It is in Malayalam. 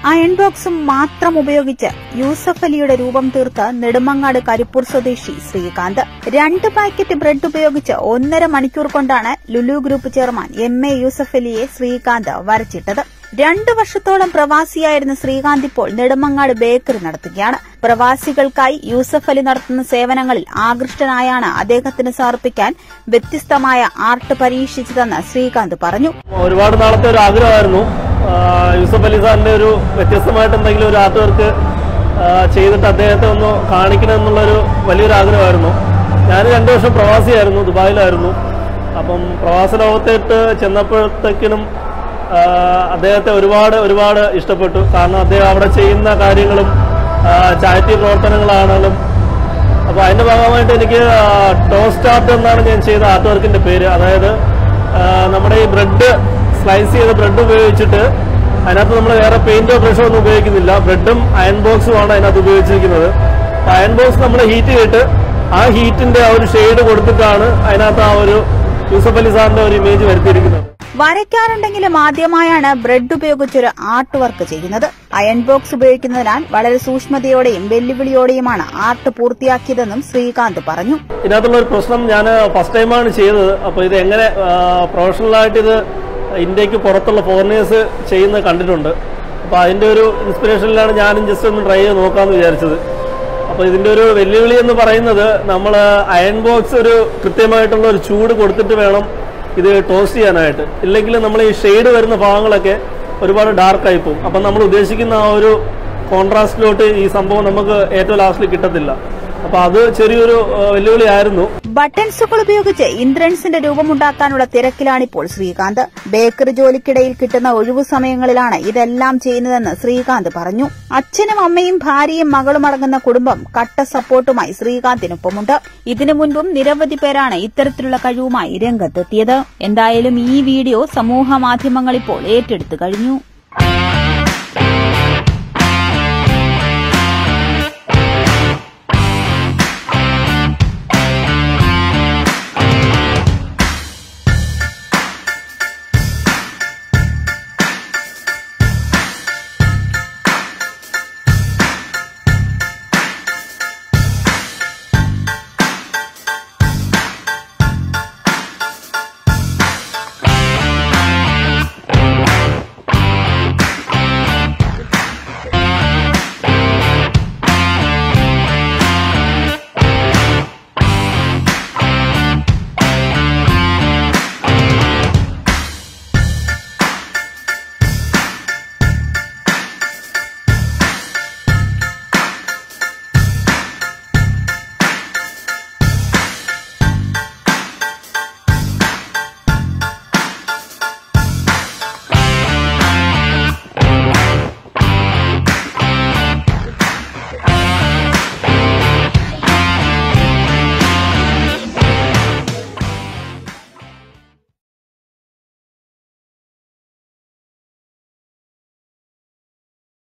അയൺ ബോക്സും മാത്രം ഉപയോഗിച്ച് യൂസഫ് അലിയുടെ രൂപം തീർത്ത് നെടുമങ്ങാട് കരിപ്പൂർ സ്വദേശി ശ്രീകാന്ത് രണ്ട് പാക്കറ്റ് ബ്രെഡ് ഉപയോഗിച്ച് ഒന്നര മണിക്കൂർ കൊണ്ടാണ് Lulu group chairman M A Yusuf അലിയെ ശ്രീകാന്ത് വരച്ചിട്ടത് രണ്ടു വർഷത്തോളം പ്രവാസിയായിരുന്ന ശ്രീകാന്ത് ഇപ്പോൾ നെടുമങ്ങാട് ബേക്കറി നടത്തുകയാണ് പ്രവാസികൾക്കായി യൂസഫ് അലി നടത്തുന്ന സേവനങ്ങളിൽ ആകൃഷ്ടനായാണ് അദ്ദേഹത്തിന് സമർപ്പിക്കാൻ വ്യത്യസ്തമായ ആർട്ട് പരീക്ഷിച്ചതെന്ന് ശ്രീകാന്ത് പറഞ്ഞു ഒരുപാട് നാളത്തെ ഒരു ആഗ്രഹമായിരുന്നു ആ, യൂസഫ് അലി സാറിന്റെ ഒരു വ്യത്യസ്തമായിട്ട് എന്തെങ്കിലും ഒരു ആർട്ട് വർക്ക് ചെയ്തിട്ട് അദ്ദേഹത്തെ ഒന്ന് കാണിക്കണം എന്നുള്ളൊരു വലിയൊരു ആഗ്രഹമായിരുന്നു ഞാൻ രണ്ടു വർഷം പ്രവാസിയായിരുന്നു ദുബായിലായിരുന്നു അപ്പം പ്രവാസ ലോകത്തേട്ട് ചെന്നപ്പോഴത്തേക്കിനും ആ, അദ്ദേഹത്തെ ഒരുപാട് ഒരുപാട് ഇഷ്ടപ്പെട്ടു കാരണം അദ്ദേഹം അവിടെ ചെയ്യുന്ന കാര്യങ്ങളും ചാരിറ്റി പ്രവർത്തനങ്ങളാണെങ്കിലും അപ്പോൾ അതിന്റെ ഭാഗമായിട്ട് എനിക്ക് ടോസ്റ്റ് ആർട്ട് എന്നാണ് ഞാൻ ചെയ്ത ആർട്ട് വർക്കിന്റെ പേര് അതായത് ആ, നമ്മുടെ ഈ ബ്രെഡ് സ്ലൈസ് ചെയ്ത ബ്രെഡ് ഉപയോഗിച്ചിട്ട് അതിനകത്ത് നമ്മൾ വേറെ പെയിന്റോ ബ്രഷോ ഒന്നും ഉപയോഗിക്കുന്നില്ല ബ്രെഡും അയൺ ബോക്സും ആണ് അതിനകത്ത് ഉപയോഗിച്ചിരിക്കുന്നത് അപ്പോൾ അയൺ ബോക്സ് നമ്മൾ ഹീറ്റ് ചെയ്തിട്ട് ആ ഹീറ്റിന്റെ ആ ഒരു ഷെയ്ഡ് കൊടുത്തിട്ടാണ് അതിനകത്ത് ആ ഒരു യൂസഫ് അലി സാറിന്റെ ഒരു ഇമേജ് വരുത്തിയിരിക്കുന്നത് വരയ്ക്കാറുണ്ടെങ്കിലും ആദ്യമായാണ് ബ്രെഡ് ഉപയോഗിച്ചൊരു ആർട്ട് വർക്ക് ചെയ്യുന്നത് അയൺ ബോക്സ് ഉപയോഗിക്കുന്നതിനാൽ വളരെ സൂക്ഷ്മതയോടെയും വെല്ലുവിളിയോടെയുമാണ് ആർട്ട് പൂർത്തിയാക്കിയതെന്നും ശ്രീകാന്ത് പറഞ്ഞു ഇതിനകത്തുള്ള ഒരു പ്രശ്നം ഞാൻ ഫസ്റ്റ് ടൈമാണ് ചെയ്തത് അപ്പോൾ ഇത് എങ്ങനെ പ്രൊഫഷണലായിട്ട് ഇത് ഇന്ത്യക്ക് പുറത്തുള്ള ഫോറിനേഴ്സ് ചെയ്യുന്നത് കണ്ടിട്ടുണ്ട് അപ്പോൾ അതിൻ്റെ ഒരു ഇൻസ്പിറേഷനിലാണ് ഞാനും ജസ്റ്റ് ഒന്ന് ട്രൈ ചെയ്ത് നോക്കാമെന്ന് വിചാരിച്ചത് അപ്പോൾ ഇതിൻ്റെ ഒരു വെല്ലുവിളി എന്ന് പറയുന്നത് നമ്മൾ അയൺ ബോക്സ് ഒരു കൃത്യമായിട്ടുള്ള ഒരു ചൂട് കൊടുത്തിട്ട് വേണം ഇത് ടോസ്റ്റ് ചെയ്യാനായിട്ട് ഇല്ലെങ്കിൽ നമ്മൾ ഈ ഷെയ്ഡ് വരുന്ന ഭാഗങ്ങളൊക്കെ ഒരുപാട് ഡാർക്കായി പോകും അപ്പം നമ്മൾ ഉദ്ദേശിക്കുന്ന ആ ഒരു കോൺട്രാസ്റ്റിലോട്ട് ഈ സംഭവം നമുക്ക് ഏറ്റവും ലാസ്റ്റിൽ കിട്ടത്തില്ല അപ്പോൾ അത് ചെറിയൊരു ആ, വെല്ലുവിളിയായിരുന്നു ബട്ടൺസുകൾ ഉപയോഗിച്ച് ഇന്ദ്രൻസിന്റെ രൂപമുണ്ടാക്കാനുള്ള തിരക്കിലാണിപ്പോൾ ശ്രീകാന്ത് ബേക്കറി ജോലിക്കിടയിൽ കിട്ടുന്ന ഒഴിവു സമയങ്ങളിലാണ് ഇതെല്ലാം ചെയ്യുന്നതെന്ന് ശ്രീകാന്ത് പറഞ്ഞു അച്ഛനും അമ്മയും ഭാര്യയും മകളും അടങ്ങുന്ന കുടുംബം കട്ട സപ്പോർട്ടുമായി ശ്രീകാന്തിനൊപ്പമുണ്ട് ഇതിനു മുൻപും നിരവധി പേരാണ് ഇത്തരത്തിലുള്ള കഴിവുമായി രംഗത്തെത്തിയത് എന്തായാലും ഈ വീഡിയോ സമൂഹ മാധ്യമങ്ങൾ ഇപ്പോൾ ഏറ്റെടുത്തു കഴിഞ്ഞു